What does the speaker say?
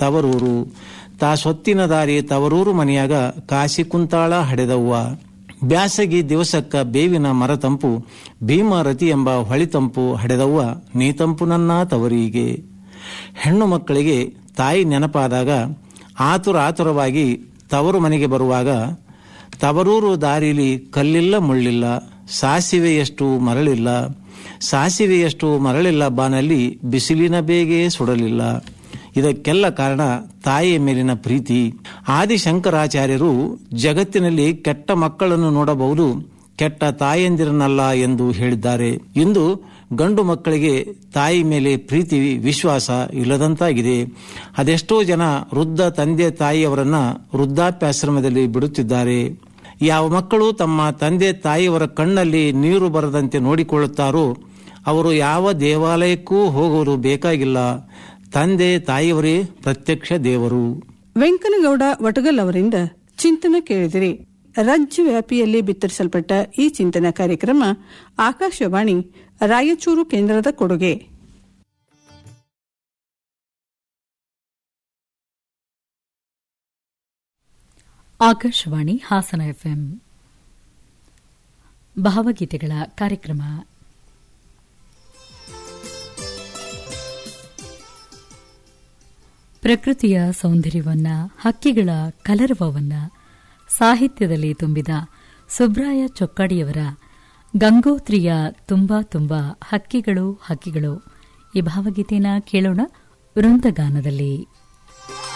ತವರೂರು ತಾ ಸೊತ್ತಿನ ದಾರಿ ತವರೂರು ಮನೆಯಾಗ ಕಾಸಿ ಕುಂತಾಳ ಹಡೆದವ್ವ ಬ್ಯಾಸಗಿ ದಿವಸಕ್ಕ ಬೇವಿನ ಮರತಂಪು ಭೀಮರತಿ ಎಂಬ ಹೊಳಿತಂಪು ಹಡೆದವ್ವ ನೀತಂಪು ನನ್ನ ತವರಿಗೆ ಹೆಣ್ಣು ಮಕ್ಕಳಿಗೆ ತಾಯಿ ನೆನಪಾದಾಗ ಆತುರ ಆತುರವಾಗಿ ತವರು ಮನೆಗೆ ಬರುವಾಗ ತವರೂರು ದಾರಿಲಿ ಕಲ್ಲಿಲ್ಲ ಮುಳ್ಳಿಲ್ಲ ಸಾಸಿವೆಯಷ್ಟು ಮರಳಿಲ್ಲ ಸಾಸಿವೆಯಷ್ಟು ಮರಳಿಲ್ಲ ಬಾನಲ್ಲಿ ಬಿಸಿಲಿನ ಬೇಗೆ ಸುಡಲಿಲ್ಲ ಇದಕ್ಕೆಲ್ಲ ಕಾರಣ ತಾಯಿಯ ಮೇಲಿನ ಪ್ರೀತಿ ಆದಿಶಂಕರಾಚಾರ್ಯರು ಜಗತ್ತಿನಲ್ಲಿ ಕೆಟ್ಟ ಮಕ್ಕಳನ್ನು ನೋಡಬಹುದು ಕೆಟ್ಟ ತಾಯಂದಿರನಲ್ಲ ಎಂದು ಹೇಳಿದ್ದಾರೆ ಇಂದು ಗಂಡು ಮಕ್ಕಳಿಗೆ ತಾಯಿ ಮೇಲೆ ಪ್ರೀತಿ ವಿಶ್ವಾಸ ಇಲ್ಲದಂತಾಗಿದೆ ಅದೆಷ್ಟೋ ಜನ ವೃದ್ಧ ತಂದೆ ತಾಯಿಯವರನ್ನ ವೃದ್ಧಾಪ್ಯಾಶ್ರಮದಲ್ಲಿ ಬಿಡುತ್ತಿದ್ದಾರೆ ಯಾವ ಮಕ್ಕಳು ತಮ್ಮ ತಂದೆ ತಾಯಿಯವರ ಕಣ್ಣಲ್ಲಿ ನೀರು ಬರದಂತೆ ನೋಡಿಕೊಳ್ಳುತ್ತಾರೋ ಅವರು ಯಾವ ದೇವಾಲಯಕ್ಕೂ ಹೋಗುವುದು ಬೇಕಾಗಿಲ್ಲ ತಂದೆ ತಾಯಿಯವರೇ ಪ್ರತ್ಯಕ್ಷ ದೇವರು ವೆಂಕನಗೌಡ ವಟಗಲ್ ಅವರಿಂದ ಚಿಂತನ ಕೇಳಿದಿರಿ ರಾಜ್ಯ ವ್ಯಾಪಿಯಲ್ಲಿ ಬಿತ್ತರಿಸಲ್ಪಟ್ಟ ಈ ಚಿಂತನ ಕಾರ್ಯಕ್ರಮ ಆಕಾಶವಾಣಿ ರಾಯಚೂರು ಕೇಂದ್ರದ ಕೊಡುಗೆ ಆಕಾಶವಾಣಿ ಹಾಸನ ಎಫ್ಎಂ ಭಾವಗೀತೆಗಳ ಕಾರ್ಯಕ್ರಮ ಪ್ರಕೃತಿಯ ಸೌಂದರ್ಯವನ್ನ ಹಕ್ಕಿಗಳ ಕಲರವವನ್ನ ಸಾಹಿತ್ಯದಲ್ಲಿ ತುಂಬಿದ ಸುಬ್ರಾಯ ಚೊಕ್ಕಾಡಿಯವರ ಗಂಗೋತ್ರಿಯ ತುಂಬಾ ತುಂಬಾ ಹಕ್ಕಿಗಳು ಹಕ್ಕಿಗಳು ಈ ಭಾವಗೀತೆನ ಕೇಳೋಣ ವೃಂದಗಾನದಲ್ಲಿ